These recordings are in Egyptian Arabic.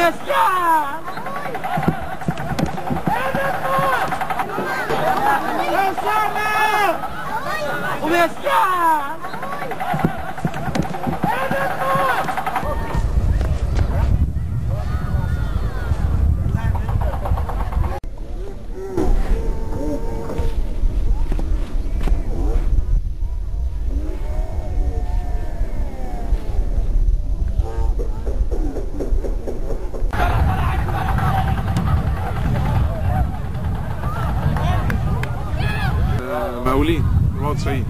وبيشتغل يا سامي وبيشتغل مقاولين 94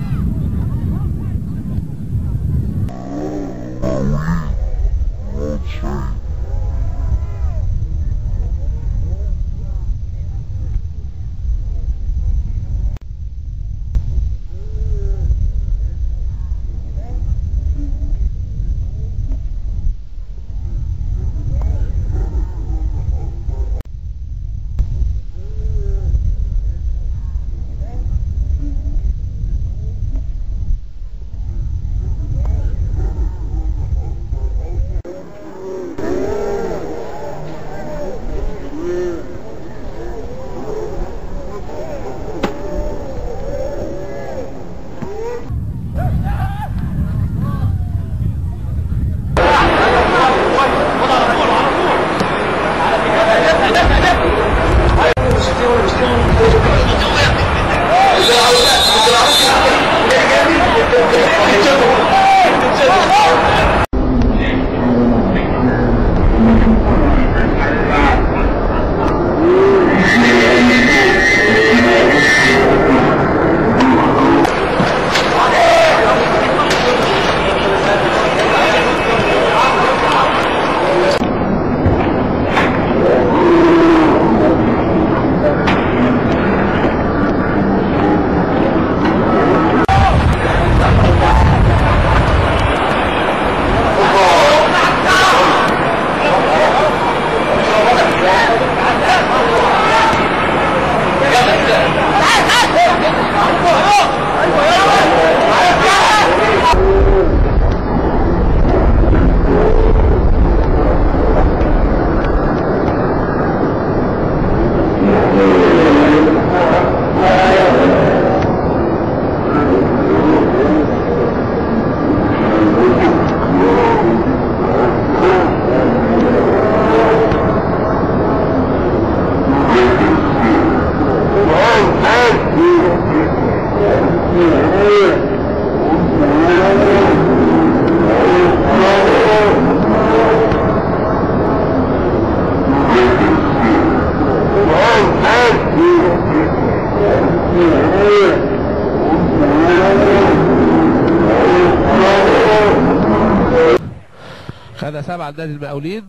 خدها سبعة لنادي المقاولين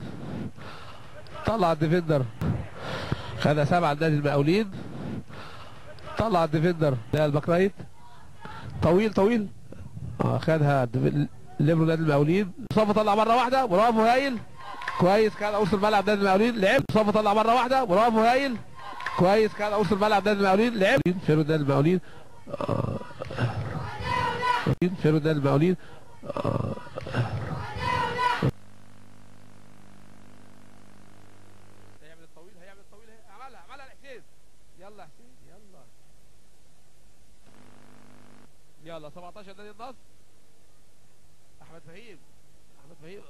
طلع الديفندر خدها سبعة لنادي المقاولين طلع الديفندر ده الباك رايت طويل طويل اه خدها الديف- ليبرو نادي المقاولين مصطفى طلع مره واحده برافو هايل كويس كان اوسط الملعب نادي المقاولين لعب مصطفى طلع مره واحده برافو هايل كويس كان اوسط الملعب نادي المقاولين لعب فيرو نادي المقاولين آه. فيرو نادي المقاولين آه. هيعمل الطويل هيعمل الطويل هي- عملها عملها الحسين يلا حسين يلا يلا 17 نادي النصر احمد فهيم احمد فهيم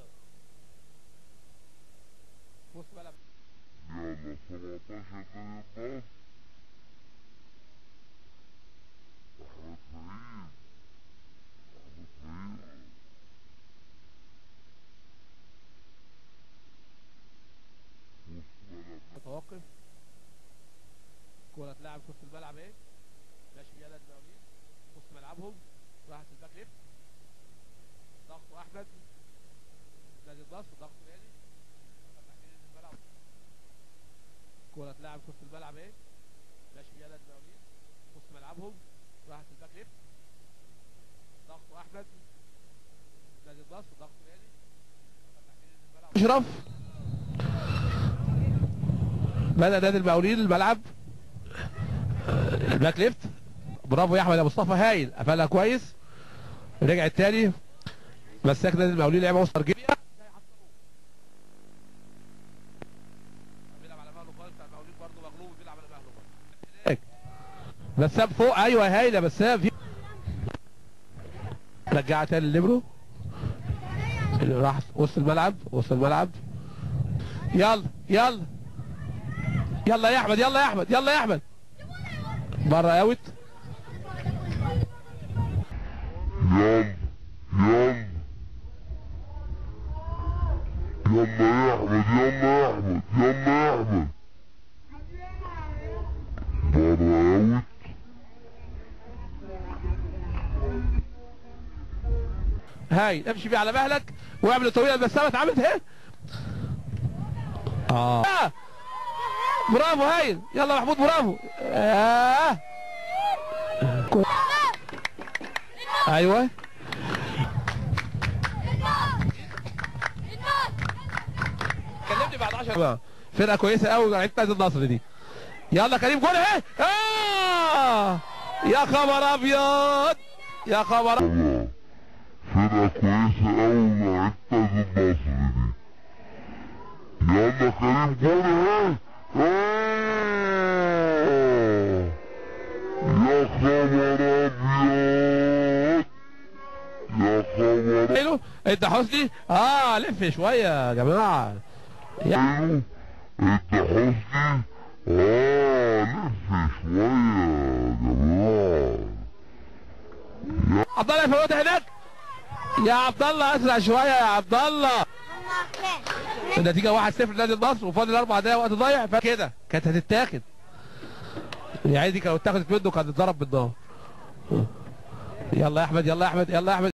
بص بقى يلا 17 نادي النصر احمد فهيم احمد فهيم بص بلد متوقف كرة تلعب في الملعب ايه ماشي بيها نادي المقاولين نص ملعبهم راحت الباك ليفت ضغط احمد نادي النصر ضغط تاني الملعب كرة تلعب في الملعب ايه ماشي بيها نادي المقاولين نص ملعبهم راحت الباك ليفت ضغط احمد نادي النصر ضغط تاني اشرف بدأ نادي المقاولين الملعب آه، الباك ليفت برافو يا احمد يا مصطفى هايل قفلها كويس رجع التاني مساك نادي المقاولين لعبه وسط ارجيليا بسام فوق ايوه يا هايله بسام في رجعها تاني الليبرو اللي راح وسط الملعب وسط الملعب يلا يلا يلا يا احمد يلا يا احمد يلا يا احمد بره اوت يلا يلا يلا يا احمد يلا يا احمد يلا يا احمد بره اوت هاي امشي بيه على مهلك واعمل الطويله البسامه اتعملت اهي اه آه. برافو هايل يلا محمود برافو آه. كو- ايوه كلمني بعد 10 فرقه كويسه قوي لعيبه نادي النصر دي يلا كريم جول اهي آه. يا خبر ابيض يا خبر الله فرقة كويسة أوي لعيبة النصر دي يلا كريم جول اهي آه. يا خبر أبيض يا خبر حلو انت حسني اه لف شويه يا جماعه يا أيوه أنت حسني آه لف شوية يا جماعة عبد الله يفوت هناك يا عبد الله اسرع شويه يا عبد الله النتيجه 1-0 لنادي النصر وفاضل اربع دقايق وقت ضايع فكده كانت هتتاخد يعني دي كانت اتاخدت منه كانت اتضرب بالنار يلا يا احمد يلا يا احمد يلا يا احمد